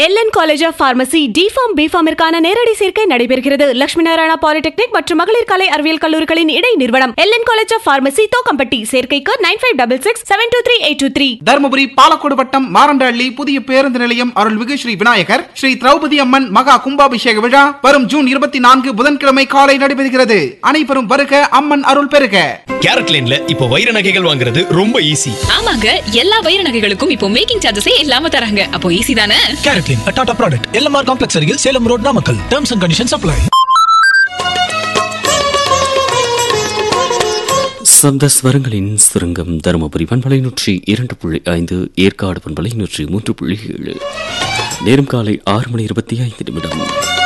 LN college of pharmacy D Pharm பிஃபார்மிற்கான நேரடி சேர்க்கை நடைபெறுகிறது லட்சுமி நாராயணா பாலிடெக்னிக் மற்றும் மகளிர் கலை அறிவியல் கல்லூரிகளின் இடை நிறுவனம் LN college of pharmacy Thokkampatti சேர்க்கைக்கு nine five double six seven two three eight two three Dharmapuri Palacode வட்டம் மாரண்டஹள்ளி புதிய பேருந்து நிலையம் அருள்மிகு ஸ்ரீ விநாயகர் ஸ்ரீ திரௌபதி அம்மன் மகா கும்பாபிஷேக விழா வரும் ஜூன் இருபத்தி நான்கு புதன்கிழமை காலை நடைபெறுகிறது அனைவரும் வருக அம்மன் அருள் பெறுக கேரட் லேன்ல இப்போ வைர நகைகள் வாங்குறது ரொம்ப ஈஸி ஆமாங்க எல்லா வைர நகைகளுக்கும் இப்போ மேக்கிங் சார்ஜஸே இல்லாம தராங்க அப்போ ஈஸி தானே CaratLane Tata product LMR complex அருகில் Salem road Namakkal terms and conditions apply சப்த ஸ்வரங்களின் சுரங்கம் தருமபுரி பண்பலை நூற்றி இரண்டு புள்ளி ஐந்து ஏற்காடு பண்பலை நூற்றி மூன்று புள்ளி ஏழு நேரம் காலை ஆறு மணி இருபத்தி ஐந்து நிமிடம்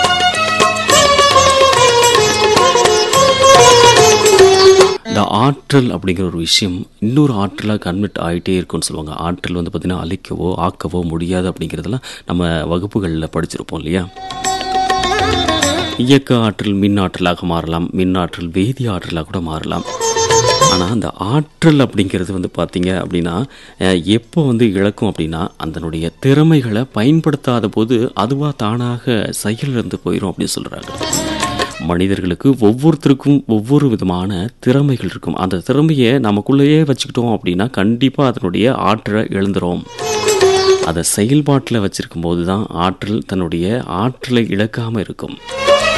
இந்த ஆற்றல் அப்படிங்கிற ஒரு விஷயம் இன்னொரு ஆற்றலாக கன்வெர்ட் ஆகிட்டே இருக்கும்னு சொல்லுவாங்க ஆற்றல் வந்து பார்த்திங்கன்னா அழிக்கவோ ஆக்கவோ முடியாது அப்படிங்கிறதெல்லாம் நம்ம வகுப்புகளில் படிச்சிருப்போம் இல்லையா இயக்க ஆற்றல் மின் ஆற்றலாக மாறலாம் மின் ஆற்றல் வேதி ஆற்றலாக கூட மாறலாம் ஆனால் அந்த ஆற்றல் அப்படிங்கிறது வந்து பார்த்தீங்க அப்படின்னா அஹ், எப்போ வந்து இழக்கும் அப்படின்னா அதனுடைய திறமைகளை பயன்படுத்தாத போது அதுவாக தானாக செயலிழந்து போயிடும் அப்படின்னு சொல்கிறாங்க மனிதர்களுக்கு ஒவ்வொருத்தருக்கும் ஒவ்வொரு விதமான திறமைகள் இருக்கும் அந்த திறமையை நமக்குள்ளேயே வச்சுக்கிட்டோம் அப்படின்னா கண்டிப்பாக அதனுடைய ஆற்றலை இழந்துரும் அதை செயல்பாட்டில் வச்சிருக்கும் போது தான் ஆற்றல் தன்னுடைய ஆற்றலை இழக்காமல் இருக்கும்